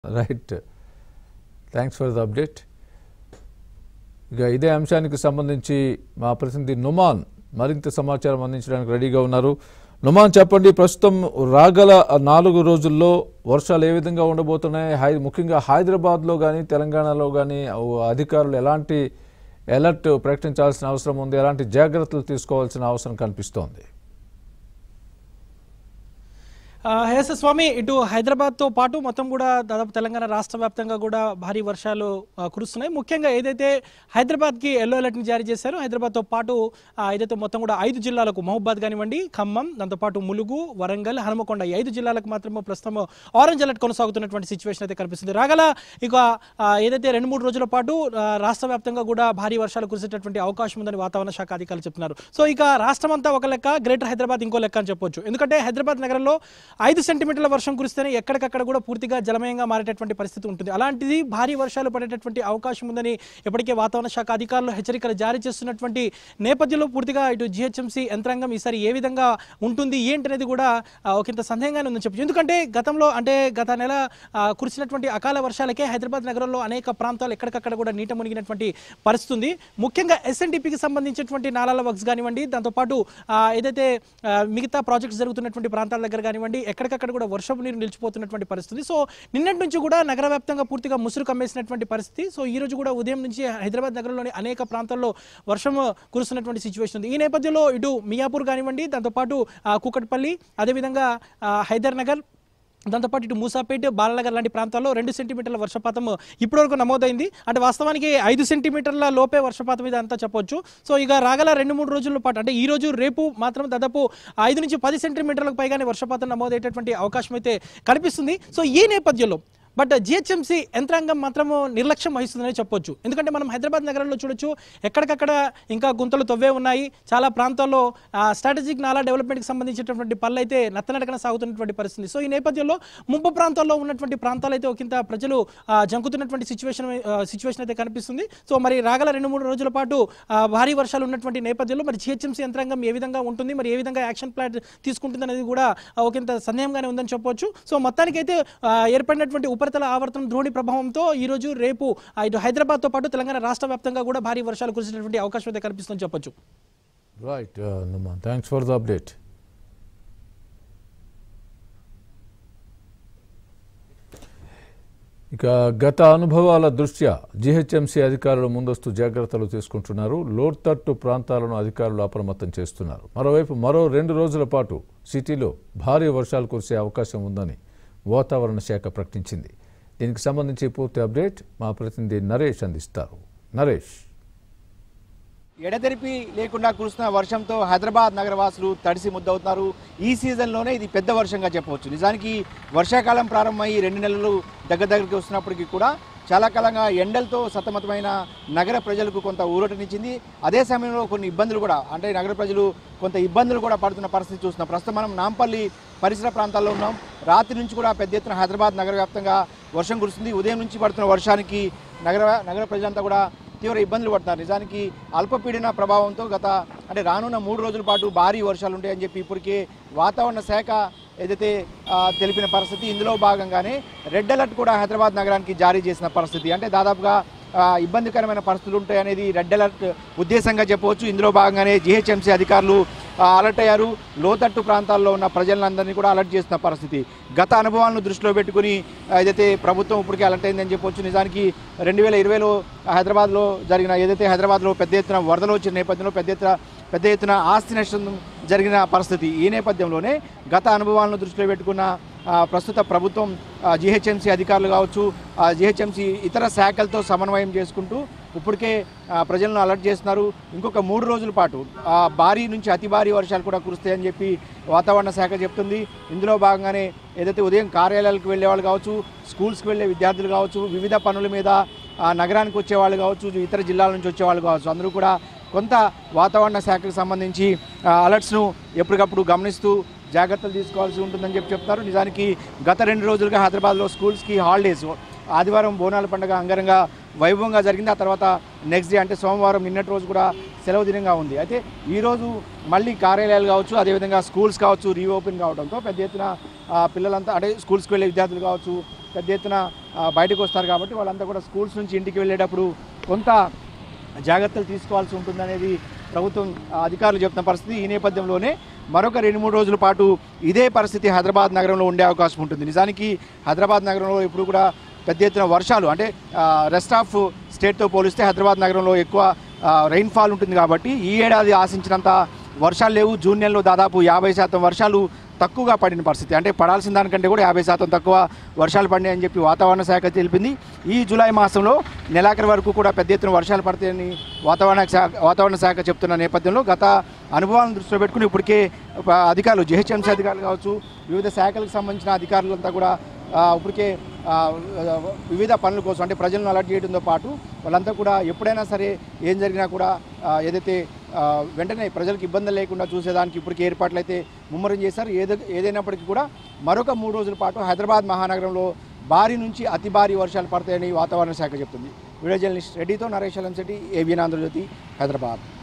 right thanks for the update ఇక ఇదే అంశానికి సంబంధించి మా ప్రతినిధి నుమాన్ మరింత సమాచారం అందించడానికి రెడీగా ఉన్నారు నుమాన్ చెప్పండి ప్రస్తుతం రాగల నాలుగు రోజుల్లో వర్షాలు ఏ విధంగా ఉండబోతున్నాయి హై ముఖ్యంగా హైదరాబాద్లో కానీ తెలంగాణలో కానీ అధికారులు ఎలాంటి అలర్ట్ ప్రకటించాల్సిన అవసరం ఉంది ఎలాంటి జాగ్రత్తలు తీసుకోవాల్సిన అవసరం కనిపిస్తోంది హేస స్వామి ఇటు హైదరాబాద్తో పాటు మొత్తం కూడా దాదాపు తెలంగాణ రాష్ట్ర వ్యాప్తంగా కూడా భారీ వర్షాలు ఆ, కురుస్తున్నాయి ముఖ్యంగా ఏదైతే హైదరాబాద్కి ఎల్లో అలర్ట్ని జారీ చేశారో హైదరాబాద్తో పాటు ఆ, ఏదైతే మొత్తం కూడా ఐదు జిల్లాలకు మహబూబాద్ కానివ్వండి ఖమ్మం దాంతోపాటు ములుగు వరంగల్ హనుమకొండ ఈ ఐదు జిల్లాలకు మాత్రమే ప్రస్తుతం ఆరెంజ్ అలర్ట్ కొనసాగుతున్నటువంటి సిచ్యువేషన్ అయితే కనిపిస్తుంది రాగల ఇక ఆ, ఏదైతే రెండు మూడు రోజుల పాటు ఆ, రాష్ట్ర వ్యాప్తంగా కూడా భారీ వర్షాలు కురిసేటటువంటి అవకాశం ఉందని వాతావరణ శాఖ అధికారులు చెప్తున్నారు సో ఇక రాష్ట్రం అంతా ఒక లెక్క గ్రేటర్ హైదరాబాద్ ఇంకో లెక్క అని చెప్పొచ్చు ఎందుకంటే హైదరాబాద్ నగరంలో ఐదు సెంటీమీటర్ల వర్షం కురిస్తేనే ఎక్కడికక్కడ కూడా పూర్తిగా జలమయంగా మారేటటువంటి పరిస్థితి ఉంటుంది అలాంటిది భారీ వర్షాలు పడేటటువంటి అవకాశం ఉందని ఇప్పటికే వాతావరణ శాఖ అధికారులు హెచ్చరికలు జారీ చేస్తున్నటువంటి నేపథ్యంలో పూర్తిగా ఇటు జిహెచ్ఎంసీ యంత్రాంగం ఈసారి ఏ విధంగా ఉంటుంది ఏంటి అనేది కూడా ఆ, ఒకంత సందేహంగానే ఉందని చెప్పచ్చు ఎందుకంటే గతంలో అంటే గత నెల ఆ, కురిసినటువంటి అకాల వర్షాలకే హైదరాబాద్ నగరంలో అనేక ప్రాంతాలు ఎక్కడికక్కడ కూడా నీట మునిగినటువంటి పరిస్థితి ఉంది ముఖ్యంగా ఎస్ఎన్డిపికి సంబంధించినటువంటి నాలాల వర్క్స్ కానివ్వండి దాంతోపాటు ఆ, ఏదైతే ఆ, మిగతా ప్రాజెక్ట్స్ జరుగుతున్నటువంటి ప్రాంతాల దగ్గర కానివ్వండి ఎక్కడికక్కడ కూడా వర్షపు నీరు నిలిచిపోతున్నటువంటి పరిస్థితి సో నిన్నటి నుంచి కూడా నగర వ్యాప్తంగా పూర్తిగా ముసురు కమ్మేసినటువంటి పరిస్థితి సో ఈ రోజు కూడా ఉదయం నుంచి హైదరాబాద్ నగరంలోని అనేక ప్రాంతాల్లో వర్షం కురుస్తున్నటువంటి సిచ్యువేషన్ ఉంది ఈ నేపథ్యంలో ఇటు మియాపూర్ కానివ్వండి దాంతోపాటు ఆ, కూకట్పల్లి అదేవిధంగా ఆ, హైదర్ నగర్ దాంతోపాటు ఇటు మూసాపేట బాలనగర్ లాంటి ప్రాంతాల్లో రెండు సెంటీమీటర్ల వర్షపాతం ఇప్పటివరకు నమోదైంది అంటే వాస్తవానికి ఐదు సెంటీమీటర్ల లోపే వర్షపాతం ఇది అంతా చెప్పొచ్చు సో ఇక రాగల రెండు మూడు రోజుల పాటు అంటే ఈ రోజు రేపు మాత్రం దాదాపు ఐదు నుంచి పది సెంటీమీటర్లకు పైగానే వర్షపాతం నమోదయ్యేటటువంటి అవకాశం అయితే కనిపిస్తుంది సో ఈ నేపథ్యంలో బట్ జిహెచ్ఎంసీ యంత్రాంగం మాత్రము నిర్లక్ష్యం వహిస్తుందని చెప్పొచ్చు ఎందుకంటే మనం హైదరాబాద్ నగరంలో చూడొచ్చు ఎక్కడికక్కడ ఇంకా గుంతలు తవ్వే ఉన్నాయి చాలా ప్రాంతాల్లో స్ట్రాటజిక్ నాలా డెవలప్మెంట్కి సంబంధించినటువంటి పనులు అయితే నత్తనడకన సాగుతున్నటువంటి పరిస్థితి సో ఈ నేపథ్యంలో ముంపు ప్రాంతాల్లో ఉన్నటువంటి ప్రాంతాలు అయితే ఒకంత ప్రజలు ఆ, జంకుతున్నటువంటి సిచ్యువేషన్ సిచ్యువేషన్ అయితే కనిపిస్తుంది సో మరి రాగల రెండు మూడు రోజుల పాటు ఆ, భారీ వర్షాలు ఉన్నటువంటి నేపథ్యంలో మరి జిహెచ్ఎంసీ యంత్రాంగం ఏ విధంగా ఉంటుంది మరి ఏ విధంగా యాక్షన్ ప్లాన్ తీసుకుంటుంది అనేది కూడా ఆ, ఒకంత సందేహంగానే ఉందని చెప్పొచ్చు సో మొత్తానికైతే ఆ, ఏర్పడినటువంటి ఉపరితల ఆవర్తనం ద్రోణి ప్రభావంతో ఈ రోజు రేపు ఆ, ఇటు హైదరాబాద్తో పాటు తెలంగాణ రాష్ట్ర వ్యాప్తంగా కూడా భారీ వర్షాలు కురిసేటువంటి అవకాశం అయితే కనిపిస్తుందని చెప్పొచ్చు right Numan thanks for the update ఇక గత అనుభవాల దృష్ట్యా జీహెచ్ఎంసీ అధికారులు ముందస్తు జాగ్రత్తలు తీసుకుంటున్నారు లోతట్టు ప్రాంతాలను అధికారులు అప్రమత్తం చేస్తున్నారు మరోవైపు మరో రెండు రోజుల పాటు సిటీలో భారీ వర్షాలు కురిసే అవకాశం ఉందని వాతావరణ శాఖ ప్రకటించింది దీనికి సంబంధించి పూర్తి అప్డేట్ మా ప్రతినిధి నరేష్ అందిస్తారు నరేష్ ఎడతెరిపి లేకుండా కురుస్తున్న వర్షంతో హైదరాబాద్ నగరవాసులు తడిసి ముద్దవుతున్నారు ఈ సీజన్లోనే ఇది పెద్ద వర్షంగా చెప్పవచ్చు నిజానికి వర్షాకాలం ప్రారంభమై రెండు నెలలు దగ్గర దగ్గరికి వస్తున్నప్పటికీ కూడా చాలా కాలంగా ఎండలతో సతమతమైన నగర ప్రజలకు కొంత ఊరటనిచ్చింది అదే సమయంలో కొన్ని ఇబ్బందులు కూడా అంటే నగర ప్రజలు కొంత ఇబ్బందులు కూడా పడుతున్న పరిస్థితి చూస్తున్నాం ప్రస్తుతం మనం నాంపల్లి పరిసర ప్రాంతాల్లో ఉన్నాం రాత్రి నుంచి కూడా పెద్ద ఎత్తున హైదరాబాద్ నగర వ్యాప్తంగా వర్షం కురుస్తుంది ఉదయం నుంచి పడుతున్న వర్షానికి నగర నగర ప్రజలంతా కూడా తీవ్ర ఇబ్బందులు పడుతున్నారు నిజానికి అల్పపీడన ప్రభావంతో గత అంటే రానున్న మూడు రోజుల పాటు భారీ వర్షాలు ఉంటాయని చెప్పి ఇప్పటికే వాతావరణ శాఖ ఏదైతే ఆ, తెలిపిన పరిస్థితి ఇందులో భాగంగానే రెడ్ అలర్ట్ కూడా హైదరాబాద్ నగరానికి జారీ చేసిన పరిస్థితి అంటే దాదాపుగా ఆ, ఇబ్బందికరమైన పరిస్థితులు ఉంటాయనేది రెడ్ అలర్ట్ ఉద్దేశంగా చెప్పవచ్చు ఇందులో భాగంగానే జిహెచ్ఎంసీ అధికారులు ఆ, అలర్ట్ అయ్యారు లోతట్టు ప్రాంతాల్లో ఉన్న ప్రజలందరినీ కూడా అలర్ట్ చేస్తున్న పరిస్థితి గత అనుభవాలను దృష్టిలో పెట్టుకుని ఆ, ఏదైతే ప్రభుత్వం ఇప్పటికే అలర్ట్ అయిందని చెప్పొచ్చు నిజానికి రెండు వేల ఇరవైలో హైదరాబాద్లో జరిగిన ఏదైతే హైదరాబాద్లో పెద్ద ఎత్తున వరదలు వచ్చిన నేపథ్యంలో పెద్ద ఎత్తున పెద్ద ఎత్తున ఆస్తి నష్టం జరిగిన పరిస్థితి ఈ నేపథ్యంలోనే గత అనుభవాలను దృష్టిలో పెట్టుకున్న ఆ, ప్రస్తుత ప్రభుత్వం జిహెచ్ఎంసీ అధికారులు కావచ్చు జిహెచ్ఎంసీ ఇతర శాఖలతో సమన్వయం చేసుకుంటూ ఇప్పటికే ఆ, ప్రజలను అలర్ట్ చేస్తున్నారు ఇంకొక మూడు రోజుల పాటు ఆ, భారీ నుంచి అతి భారీ వర్షాలు కూడా కురుస్తాయని చెప్పి వాతావరణ శాఖ చెప్తుంది ఇందులో భాగంగానే ఏదైతే ఉదయం కార్యాలయాలకు వెళ్ళే వాళ్ళు కావచ్చు స్కూల్స్కి వెళ్ళే విద్యార్థులు కావచ్చు వివిధ పనుల మీద ఆ, నగరానికి వచ్చేవాళ్ళు కావచ్చు ఇతర జిల్లాల నుంచి వచ్చేవాళ్ళు కావచ్చు అందరూ కూడా కొంత వాతావరణ శాఖకు సంబంధించి ఆ, అలర్ట్స్ను ఎప్పటికప్పుడు గమనిస్తూ జాగ్రత్తలు తీసుకోవాల్సి ఉంటుందని చెప్పి చెప్తారు నిజానికి గత రెండు రోజులుగా హైదరాబాద్లో స్కూల్స్కి హాలిడేస్ ఆదివారం బోనాల పండుగ అంగరంగ వైభవంగా జరిగింది ఆ తర్వాత నెక్స్ట్ డే అంటే సోమవారం నిన్నటి రోజు కూడా సెలవు దినంగా ఉంది అయితే ఈరోజు మళ్ళీ కార్యాలయాలు కావచ్చు అదేవిధంగా స్కూల్స్ కావచ్చు రీఓపెన్ కావడంతో పెద్ద ఎత్తున ఆ, పిల్లలంతా అంటే స్కూల్స్కి వెళ్ళే విద్యార్థులు కావచ్చు పెద్ద ఎత్తున ఆ, బయటకు వస్తారు కాబట్టి వాళ్ళంతా కూడా స్కూల్స్ నుంచి ఇంటికి వెళ్ళేటప్పుడు కొంత జాగ్రత్తలు తీసుకోవాల్సి ఉంటుందనేది ప్రభుత్వం ఆ, అధికారులు చెప్తున్న పరిస్థితి ఈ నేపథ్యంలోనే మరొక రెండు మూడు రోజుల పాటు ఇదే పరిస్థితి హైదరాబాద్ నగరంలో ఉండే అవకాశం ఉంటుంది నిజానికి హైదరాబాద్ నగరంలో ఇప్పుడు కూడా పెద్ద ఎత్తున వర్షాలు అంటే రెస్ట్ ఆఫ్ స్టేట్తో పోలిస్తే హైదరాబాద్ నగరంలో ఎక్కువ రైన్ఫాల్ ఉంటుంది కాబట్టి ఈ ఏడాది ఆశించినంత వర్షాలు లేవు జూన్ నెలలో దాదాపు యాభై శాతం వర్షాలు తక్కువగా పడిన పరిస్థితి అంటే పడాల్సిన దానికంటే కూడా యాభై శాతం తక్కువ వర్షాలు పడినాయని చెప్పి వాతావరణ శాఖ తెలిపింది ఈ జూలై మాసంలో నెలాఖరు వరకు కూడా పెద్ద ఎత్తున వర్షాలు పడతాయని వాతావరణ శాఖ వాతావరణ శాఖ చెప్తున్న నేపథ్యంలో గత అనుభవాలను దృష్టిలో పెట్టుకుని ఇప్పటికే ఆ, అధికారులు జిహెచ్ఎంసీ అధికారులు కావచ్చు వివిధ శాఖలకు సంబంధించిన అధికారులంతా కూడా ఆ, ఇప్పటికే ఆ, వివిధ పనుల కోసం అంటే ప్రజలను అలర్ట్ చేయడంతో పాటు వాళ్ళంతా కూడా ఎప్పుడైనా సరే ఏం జరిగినా కూడా ఆ, ఏదైతే ఆ, వెంటనే ప్రజలకు ఇబ్బందులు లేకుండా చూసేదానికి ఇప్పటికే ఏర్పాట్లు అయితే ముమ్మరం చేశారు ఏదో ఏదైనప్పటికీ కూడా మరొక మూడు రోజుల పాటు హైదరాబాద్ మహానగరంలో భారీ నుంచి అతి భారీ వర్షాలు పడతాయని వాతావరణ శాఖ చెప్తుంది వీడియో జర్నలిస్ట్ రెడ్డితో నరేష్ అలంశెట్టి ఏబిఎన్ ఆంధ్రజ్యోతి హైదరాబాద్